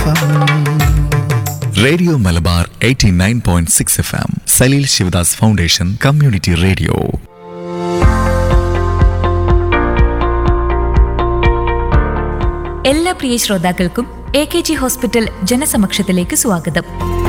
radio Malabar 89.6 F M Saleel Sivadas foundation community radio എല്ലാ പ്രിയ ശ്രോതാക്കൾക്കും എ കെ ജി ഹോസ്പിറ്റൽ ജനസമക്ഷത്തിലേക്ക് സ്വാഗതം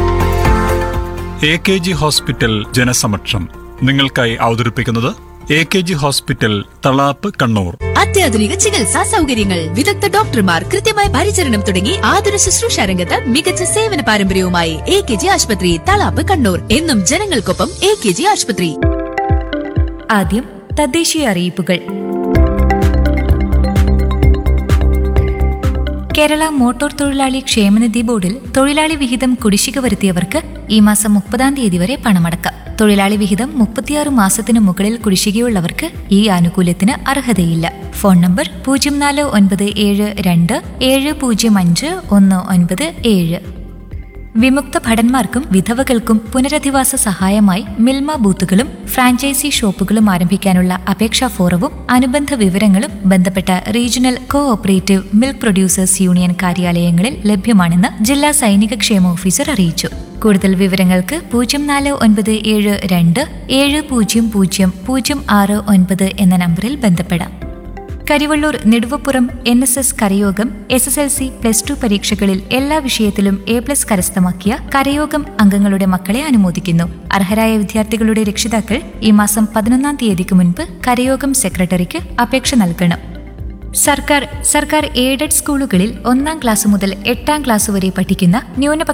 എ കെ ജി ഹോസ്പിറ്റൽ ജനസമക്ഷം നിങ്ങൾക്കായി അവതരിപ്പിക്കുന്നത് A K G hospital Thalap Kannur അത്യാധുനിക ചികിത്സാ സൗകര്യങ്ങൾ വിദഗ്ധ ഡോക്ടർമാർ കൃത്യമായ പരിചരണം തുടങ്ങി ആതുര ശുശ്രൂഷ രംഗത്ത് മികച്ച സേവന പാരമ്പര്യവുമായി എ കെ ജി ആശുപത്രി തളാപ്പ് കണ്ണൂർ എന്നും ജനങ്ങൾക്കൊപ്പം എ കെ ജി ആശുപത്രി ആദ്യം തദ്ദേശീയ അറിയിപ്പുകൾ കേരള മോട്ടോർ തൊഴിലാളി ക്ഷേമനിധി ബോർഡിൽ തൊഴിലാളി വിഹിതം കുടിശ്ശിക വരുത്തിയവർക്ക് ഈ മാസം മുപ്പതാം തീയതി വരെ പണമടക്കാം തൊഴിലാളി വിഹിതം മുപ്പത്തിയാറ് മാസത്തിനു മുകളിൽ കുടിശ്ശികയുള്ളവർക്ക് ഈ ആനുകൂല്യത്തിന് അർഹതയില്ല ഫോൺ നമ്പർ പൂജ്യം നാല് ഒൻപത് ഏഴ് രണ്ട് ഏഴ് പൂജ്യം അഞ്ച് ഒന്ന് ഒൻപത് ഏഴ് വിമുക്ത ഭടന്മാർക്കും വിധവകൾക്കും പുനരധിവാസ സഹായമായി മിൽമ ബൂത്തുകളും ഫ്രാഞ്ചൈസി ഷോപ്പുകളും ആരംഭിക്കാനുള്ള അപേക്ഷാ ഫോറവും അനുബന്ധ വിവരങ്ങളും ബന്ധപ്പെട്ട regional cooperative milk producers union കാര്യാലയങ്ങളിൽ ലഭ്യമാണെന്ന് ജില്ലാ സൈനിക ക്ഷേമ ഓഫീസർ അറിയിച്ചു കൂടുതൽ വിവരങ്ങൾക്ക് പൂജ്യം നാല് ഒൻപത് ഏഴ് രണ്ട് ഏഴ് പൂജ്യം പൂജ്യം പൂജ്യം ആറ് ഒൻപത് എന്ന നമ്പറിൽ ബന്ധപ്പെടാം Karivellur Neduvappuram N S S കരയോഗം S S L C plus two പരീക്ഷകളിൽ എല്ലാ വിഷയത്തിലും എ പ്ലസ് കരസ്ഥമാക്കിയ കരയോഗം അംഗങ്ങളുടെ മക്കളെ അനുമോദിക്കുന്നു അർഹരായ വിദ്യാർത്ഥികളുടെ രക്ഷിതാക്കൾ ഈ മാസം പതിനൊന്നാം തീയതിക്ക് മുൻപ് കരയോഗം സെക്രട്ടറിക്ക് അപേക്ഷ നൽകണം സർക്കാർ സർക്കാർ എയ്ഡഡ് സ്കൂളുകളിൽ ഒന്നാം ക്ലാസ് മുതൽ എട്ടാം ക്ലാസ് വരെ പഠിക്കുന്ന ന്യൂനപക്ഷ